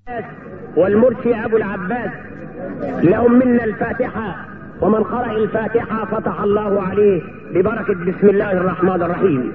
والمرسي ابو العباس لهم منا الفاتحه ومن قرأ الفاتحة فتح الله عليه ببركة بسم الله الرحمن الرحيم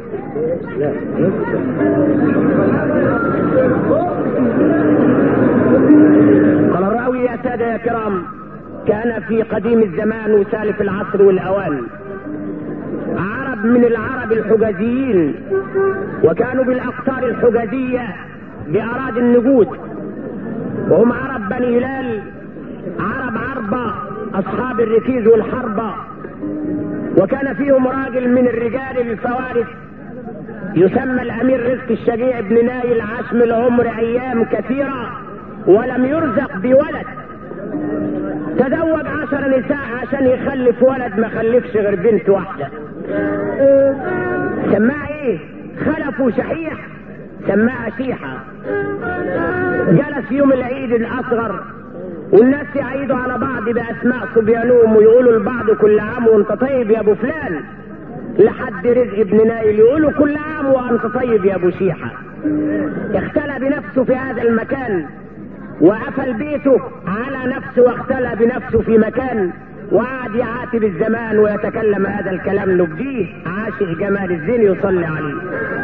قال الراوي يا سادة يا كرام كان في قديم الزمان وسالف العصر والأوان عرب من العرب الحجازيين وكانوا بالأقطار الحجازية بأراضي النجود وهم عرب بني هلال عرب عربة أصحاب الركيز والحربة وكان فيهم راجل من الرجال الفوارس يسمى الأمير رزق الشجيع بن نايل عاش من العمر أيام كثيرة ولم يرزق بولد تزوج عشر نساء عشان يخلف ولد ما خلفش غير بنت واحدة سماها ايه خلفوا شحيح سماها شيحة جلس يوم العيد الأصغر والناس يعيدوا على بعض باسماء صبيانهم ويقولوا لبعض كل عام وانت طيب يا ابو فلان لحد رزق ابن نايل يقولوا كل عام وانت طيب يا ابو شيحه اختلى بنفسه في هذا المكان وقفل بيته على نفسه واختلى بنفسه في مكان وقعد يعاتب الزمان ويتكلم هذا الكلام نبديه عاشق جمال الزين يصلي عليه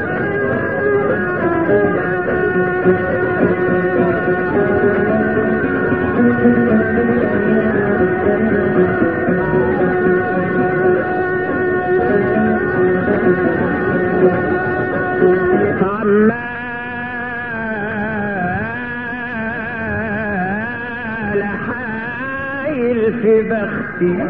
عمال حايل في بختي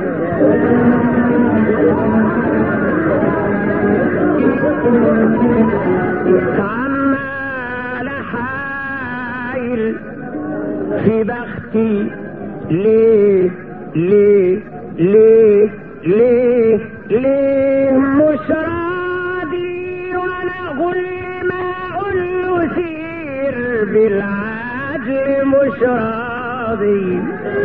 عمال حايل في بختي ليه ليه ليه ليه ليه مش راضي وانا اقول ما اقول له سير بالعدل مش راضي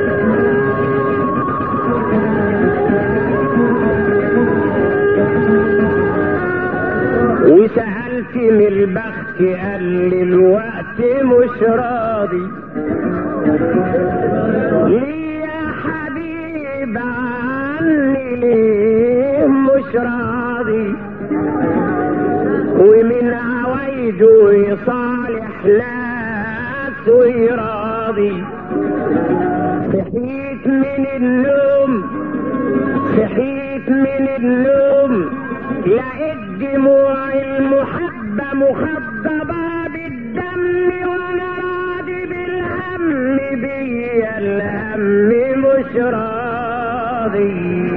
وسألت من البخت قال لي الوقت مش راضي ليه يا حبيب عني ليه مش راضي ومن عوايده يصالح ناس ويراضي صحيت من النوم صحيت من النوم لقيت دموع المحبة مخضبة بالدم وانا راضي بالهم بيا الهم مش راضي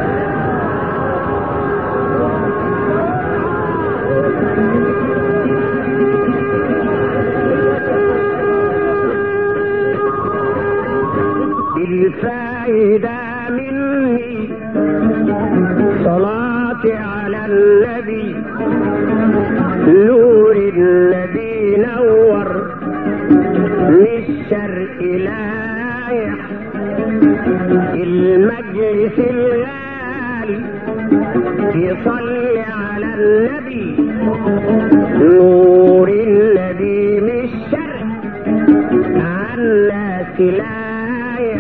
الفايدة مني صلاتي على النبي نور النبي نور من الشرق لايح المجلس الغالي يصلي على النبي نور النبي من الشرق عنا سلايح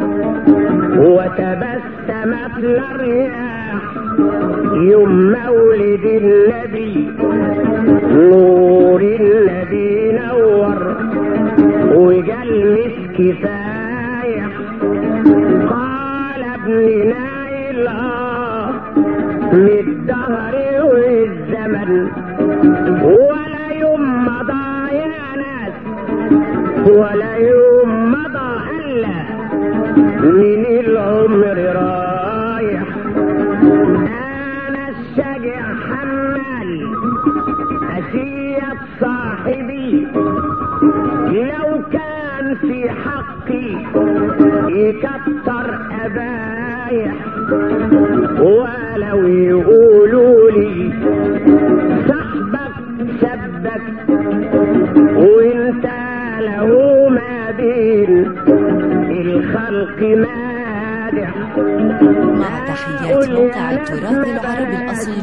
وتبسمت الرياح يوم مولد النبي نور النبي نور وجال مسك فايح قال ابن نايل اه من الدهر والزمن ولا يوم مضى يا ناس ولا يوم مضى الا من العمر رايح انا الشجع حمال اسية صاحبي لو كان في حقي يكتر ابايح ولو يقولوا لي صاحبك سبك وانت له ما بين الخلق مادح مع تحيات موقع التراث العربي الأصيل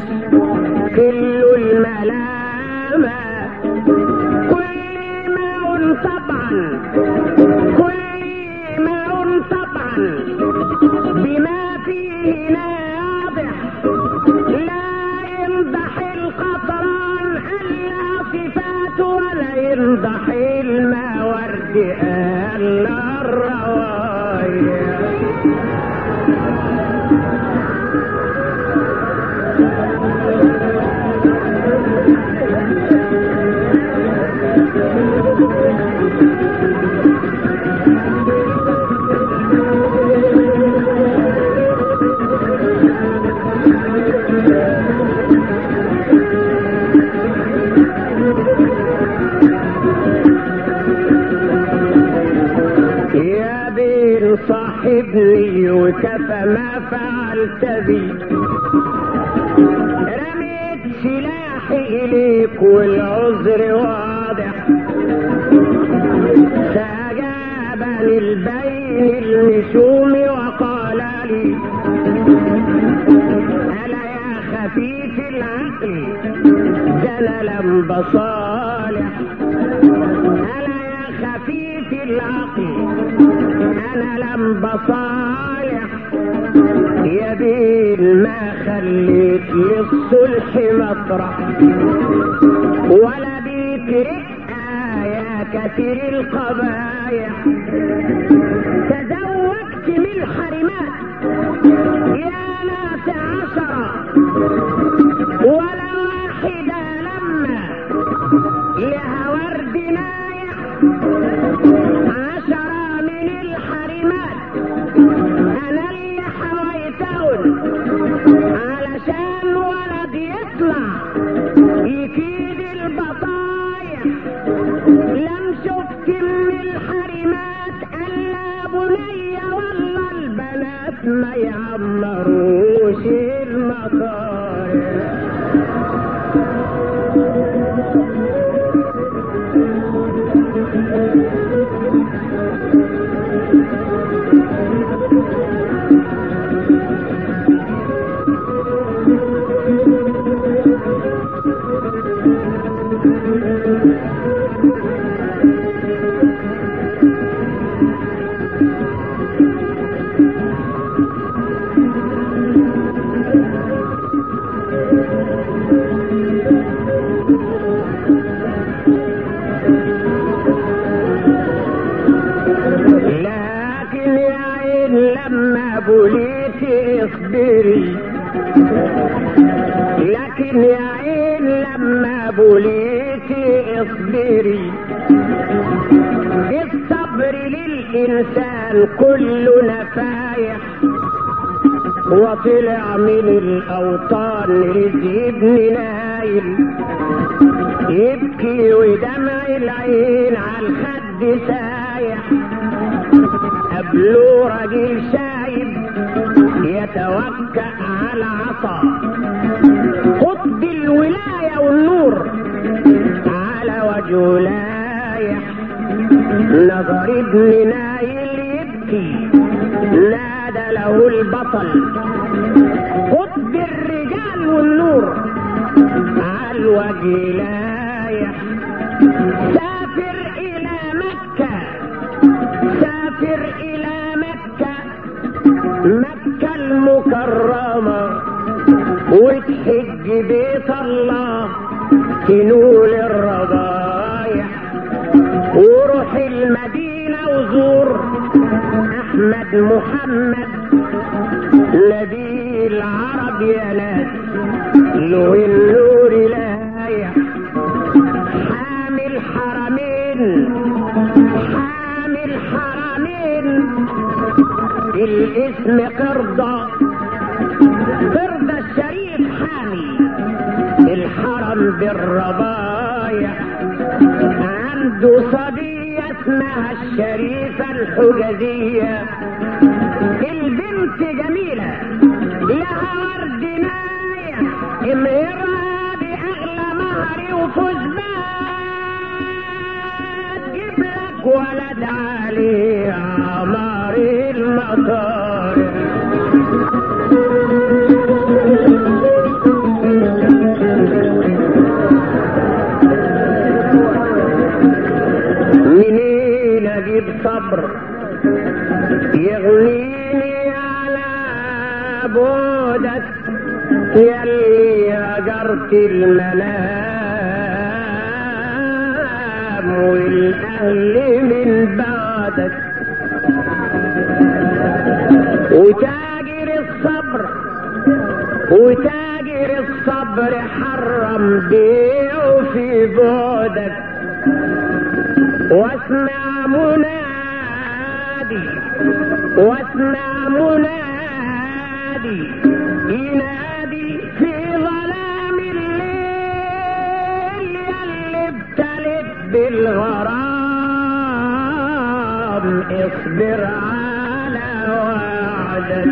كل الملامة كل ما طبعا كل ماء طبعا بما فيه ناضح لا يمدح القطران الا صفاته ولا يمدح الماورد الا الروايه يا بين صاحبني وكفى ما فعلت بي رميت سلاحي اليك والعذر واضح فاجابني البين المشوم وقال لي الا يا خفيف العقل ده انا لم بصالح انا يا خفيف العقل انا لم بصالح يا بين ما خليت للصلح مطرح ولا بيك رقة يا كثير القبايح تزوجت من الحرمات يا ناس عشرة ولا واحدة لما لها ورد نايح عشرة من الحرمات أنا اللي حويتهم علشان ولد يطلع يكيد البطايح لم شفت من الحرمات الا بنية والله البنات ما يعمروش المطايح لكن يا عين لما بوليت اصبري لكن يا عين لما بوليت اصبري الصبر للإنسان كله نفايح وطلع من الأوطان رزق ابن نايل يبكي ودمع العين على الخد سايح قبله راجل شايب يتوكأ على عصا قطب الولاية والنور على وجهه لايح نظر ابن نايل يبكي نادى له البطل قطب الرجال والنور على الوجه لايح سافر إلى مكة سافر إلى مكة مكة المكرمة وتحج بيت الله تنول الرضايح وروح المدينة وزور أحمد محمد نبي العرب يا ناس له النور لايح حامل حرمين حامل حرمين الاسم قرضة قرضة الشريف حامي الحرم بالربايع عنده صبية اسمها الشريفة الحجازية البنت جميلة لها ورد نايع امهرها بأغلى مهر وفوز جيب لك ولد علي عمار المطار منين اجيب صبر يغنيني على بعدك يلي هجرت المنام والاهل من بعدك وتاجر الصبر وتاجر الصبر حرم بيعه في بعدك واسمع منادي واسمع منادي ينادي في ظلام الليل يلي ابتلت بالغرام اصبر على وعدك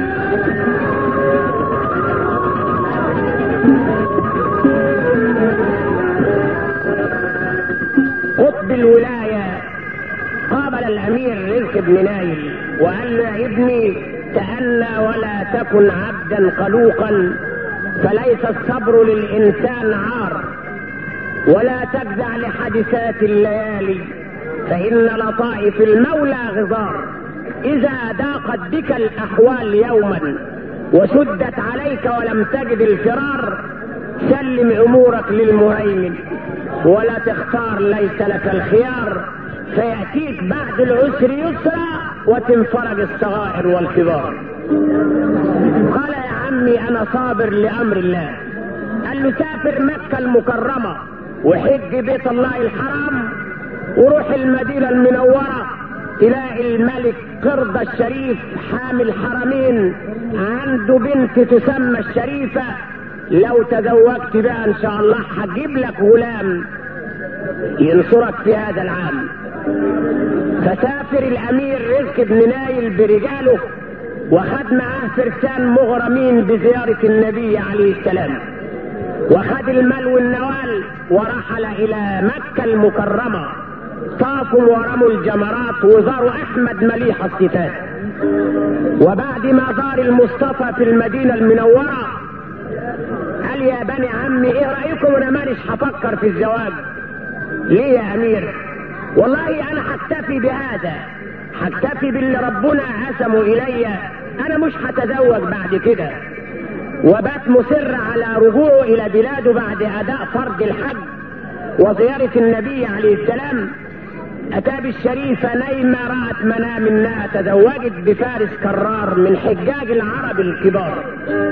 قطب الولاية قابل الأمير رزق بن نايل وقال له يا ابني تأنى ولا تكن عبدا قلوقا فليس الصبر للإنسان عار ولا تجزع لحادثات الليالي فإن لطائف المولى غزار إذا ضاقت بك الأحوال يوما وشدت عليك ولم تجد الفرار سلم أمورك للمهيمن ولا تختار ليس لك الخيار فيأتيك بعد العسر يسرا وتنفرج الصغائر والكبار قال يا عمي أنا صابر لأمر الله قال له سافر مكة المكرمة وحج بيت الله الحرام وروح المدينة المنورة تلاقي الملك قرضة الشريف حامي الحرمين عنده بنت تسمى الشريفة لو تزوجت بها ان شاء الله هجيب لك غلام ينصرك في هذا العام فسافر الامير رزق بن نايل برجاله وخد معاه فرسان مغرمين بزيارة النبي عليه السلام وخد المال والنوال ورحل الى مكة المكرمة طافوا ورموا الجمرات وزاروا احمد مليح الصفات وبعد ما زار المصطفى في المدينة المنورة قال يا بني عمي ايه رأيكم انا مانيش هفكر في الزواج ليه يا امير والله انا هكتفي بهذا هكتفي باللي ربنا قسمه الي انا مش هتزوج بعد كده وبات مصر على رجوعه الى بلاده بعد اداء فرض الحج وزيارة النبي عليه السلام اتى بالشريفة نايمة رأت منام انها تزوجت بفارس كرار من حجاج العرب الكبار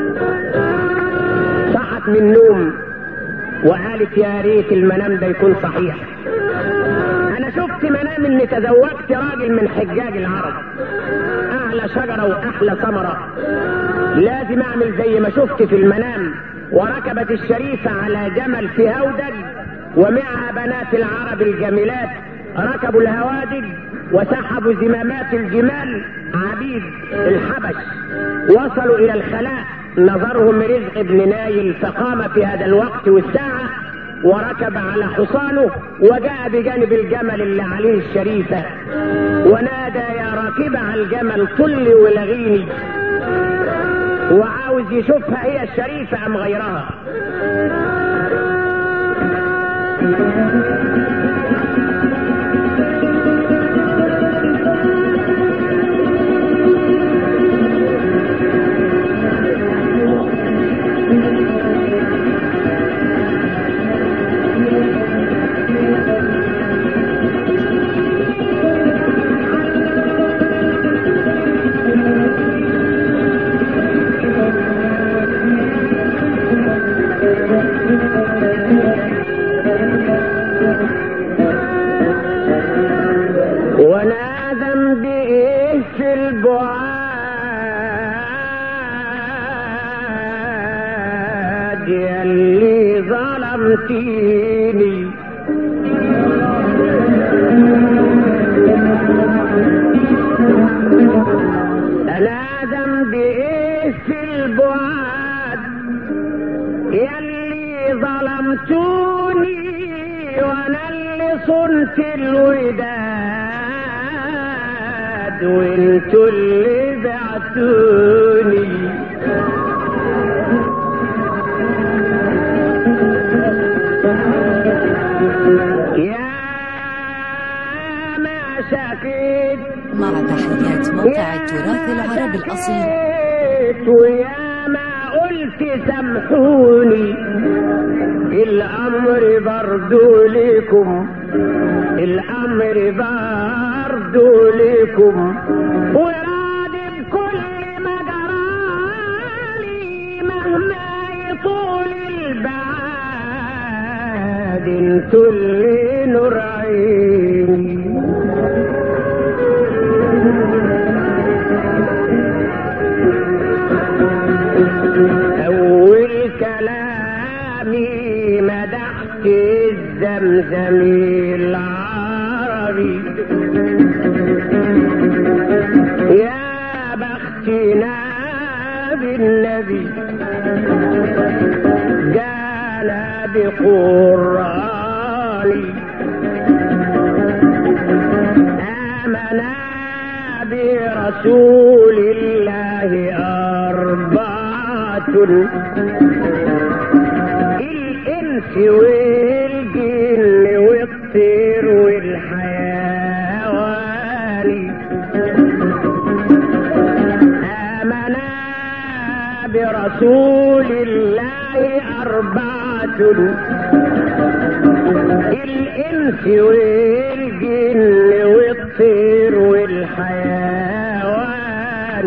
صحت من النوم وقالت يا ريت المنام ده يكون صحيح انا شفت منام اني تزوجت راجل من حجاج العرب اعلى شجرة واحلى ثمرة لازم اعمل زي ما شفت في المنام وركبت الشريفة على جمل في هودج ومعها بنات العرب الجميلات ركبوا الهوادج وسحبوا زمامات الجمال عبيد الحبش وصلوا الى الخلاء نظرهم رزق بن نايل فقام في هذا الوقت والساعة وركب على حصانه وجاء بجانب الجمل اللي عليه الشريفة ونادى يا راكب على الجمل طل ولغيني وعاوز يشوفها هي الشريفة ام غيرها وانا ذنبي ايه في البعاد يلي ظلمتيني انا ذنبي ايه في البعاد يلي ظلمتوني وانا اللي صنت الوداد وانتوا اللي بعتوني يا ما شكيت مع تحيات موقع التراث العربي الأصيل شكيت ويا ما قلت سامحوني الامر برضو ليكم الامر برضو ليكم وراضي بكل ما جرالي مهما يطول البعاد انتوا اللي نور عيني أول كلامي مدحت الزمزمي العربي يا بختنا بالنبي جانا بقرآني آمنا برسول الله أربعة الإنس والجن والطير والحيوان آمنا برسول الله أربعة الإنس والجن والطير والحيوان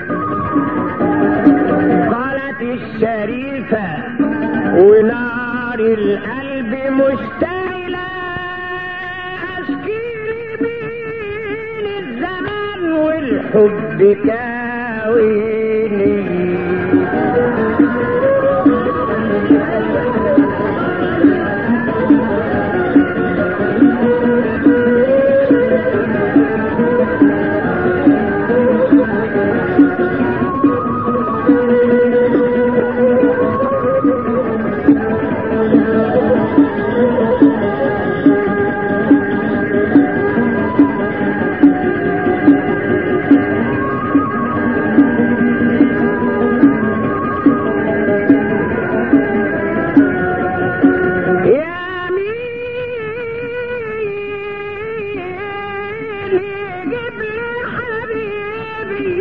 قالت الشريفة ونار القلب مشتعلة أشكي بين الزمان والحب كاويني يا مين يجيب لي حبيبي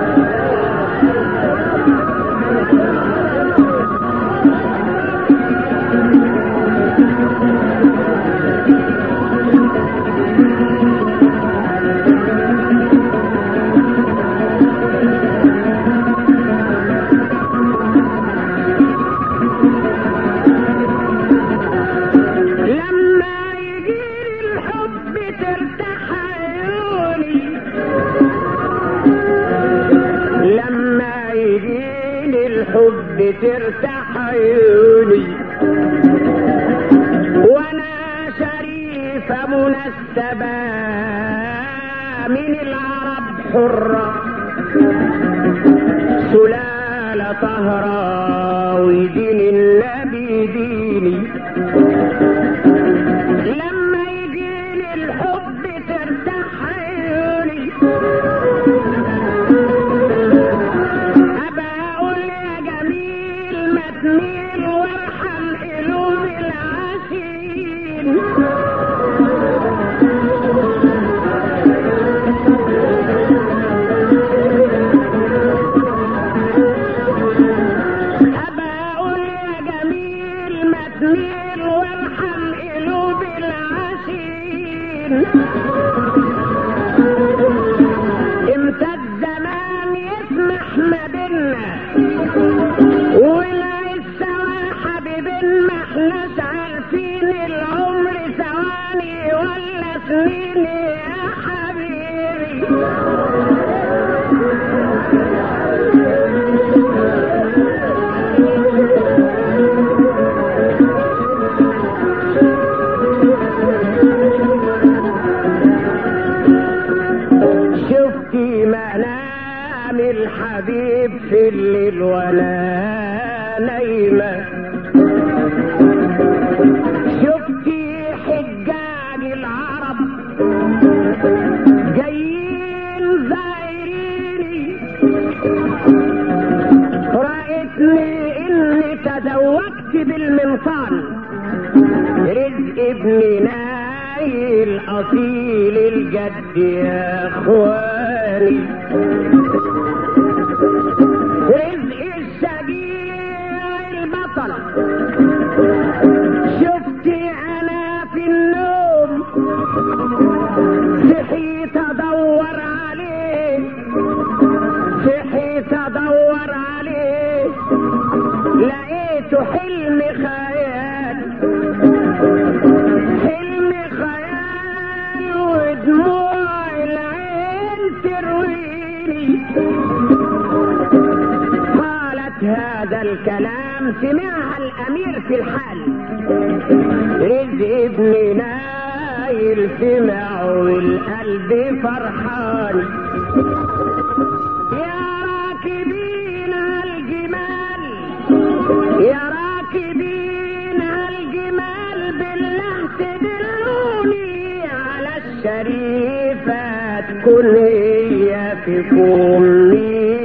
لما يجيني الحب ترتاح عيوني لما يجيني الحب ترتاح عيوني وانا شريفة منسبة من العرب حرة سلالة طهرة ودين النبي ديني لما يجيني الحب ترتاح عيوني ابقى اقول يا جميل ما تميل وارحم قلوب العاشقين ابقى اقول يا جميل ما تميل وارحم قلوب العاشقين امتى الزمان يسمح ما بينا ولا السوا حبيبين ما احناش عارفين العمر ثواني ولا سنين يا حبيبي شفتي منام الحبيب في الليل وانا نايمة شفتي حجاج العرب جايين زايريني رأيتني اني تزوجت بالمنصان رزق ابني نايل اصيل الجد يا اخواني رزق الشجيع البطل شفتي انا في النوم صحيت ادور عليه صحيت ادور عليه لقيته حلم خيال حلم خيال ودموع العين ترويني قالت هذا الكلام سمعها الامير في الحال رزق ابن نايل سمع والقلب فرحان يا راكبين الجمال يا راكبين الجمال بالله تدلوني على الشريفة تكون هي فيكم مين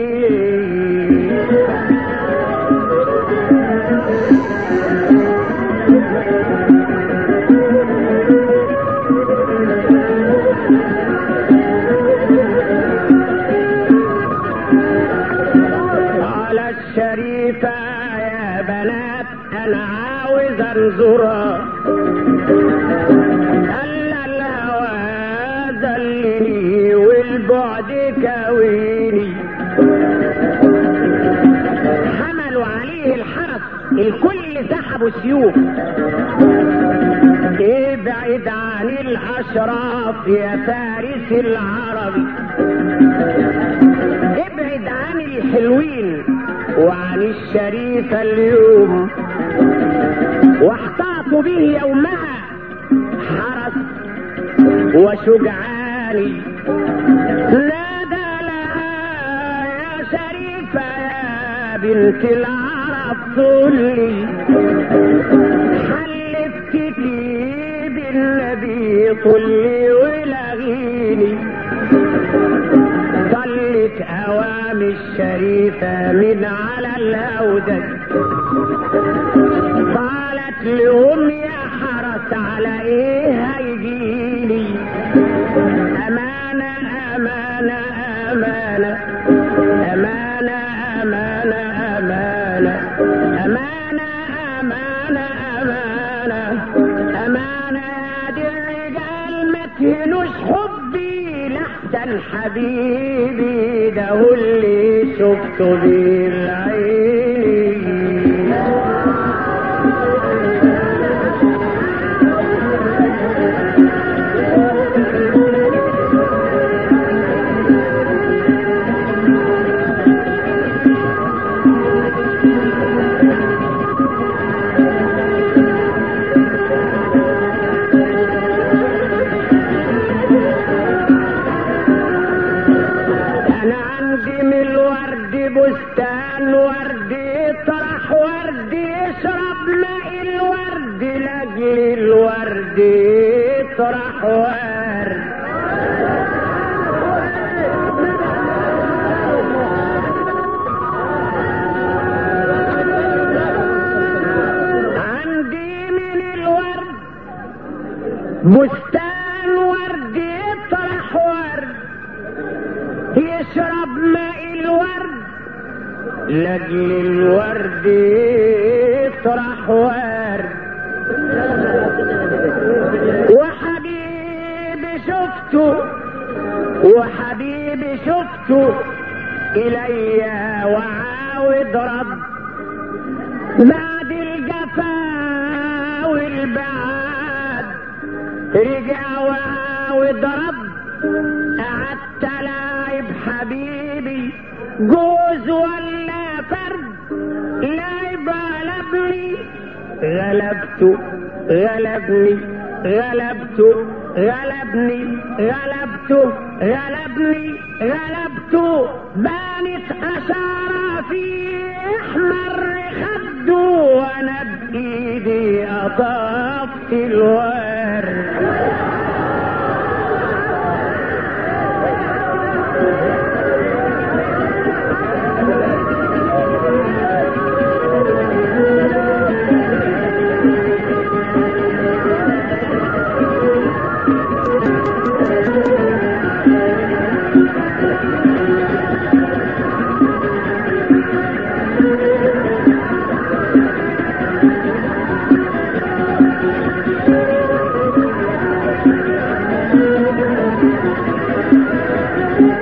على الشريفة يا بنات أنا عاوز أنظرها ألا الهوى ذلني والبعد كويني حملوا عليه الحرس الكل سحبوا سيوف ابعد عن الأشراف يا فارس العربي ابعد عن الحلوين وعن الشريفة اليوم واحتاطوا به يومها حرس وشجعاني نادى لها يا شريفة يا بنت العرب طلي حلفتكي بالنبي طلي ولغيني طلت اوام الشريفة من على الهودج قالت لهم يا حرس على ايه هيجيني امانة امانة امانة امانة امانة امانة امانة امانة امانة امانة يا دي الرجال ما تهنوش حبي لحسن حبيبي ده هو اللي شفته بالعين انا عندي من الورد بستان ورد يطرح ورد يشرب ماء الورد لاجل الورد يطرح ورد عندي من الورد بستان ورد يطرح ورد يشرب ماء الورد لاجل الورد يطرح ورد وحبيبي شفته وحبيبي شفته إلي وعاود رد بعد الجفا والبعاد رجع وعاود رد قعدت لاعب حبيبي جوز ولا فرد لاعب غلبني غلبته غلبني غلبته غلبني غلبته غلبني غلبته بانت أشارة في احمر خده وانا بايدي قطفت الورد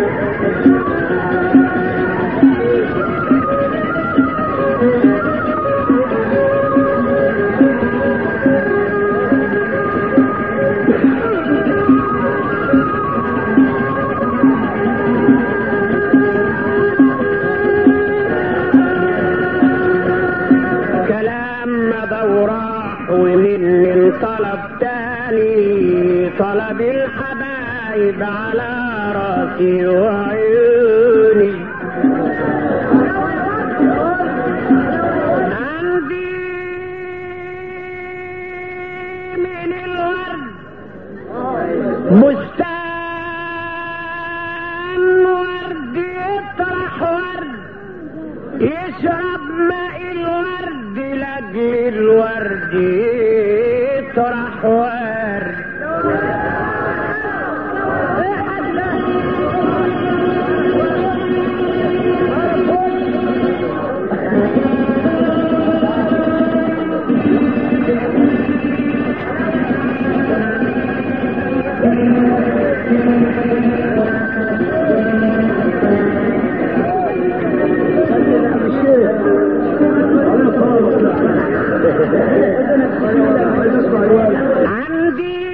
كلام مضى وراح ومن طلب تاني طلب الحبايب على راسي وعيوني عندي من الورد بستان ورد يطرح ورد يشرب ماء الورد لاجل الورد يطرح ورد عندي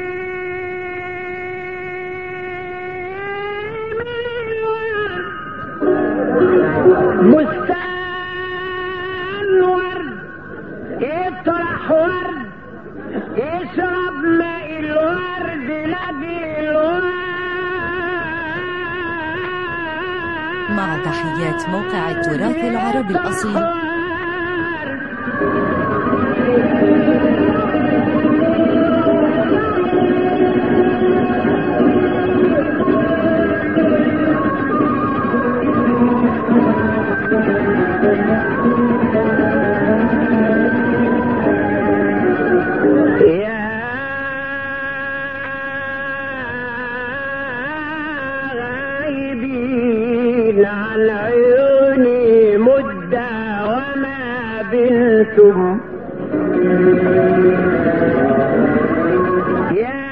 بستان ورد يطرح ورد يشرب ماء الورد لاجل الورد مع تحيات موقع التراث العربي الأصيل يا غايبين عن عيوني مدة وما بنتم يا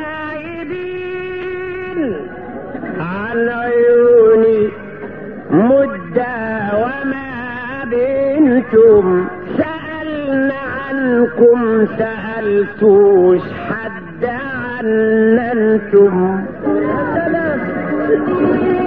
غايبين عن عيوني مدة وما بنتم سألنا عنكم سألتوش حد عنا انتم يا سلام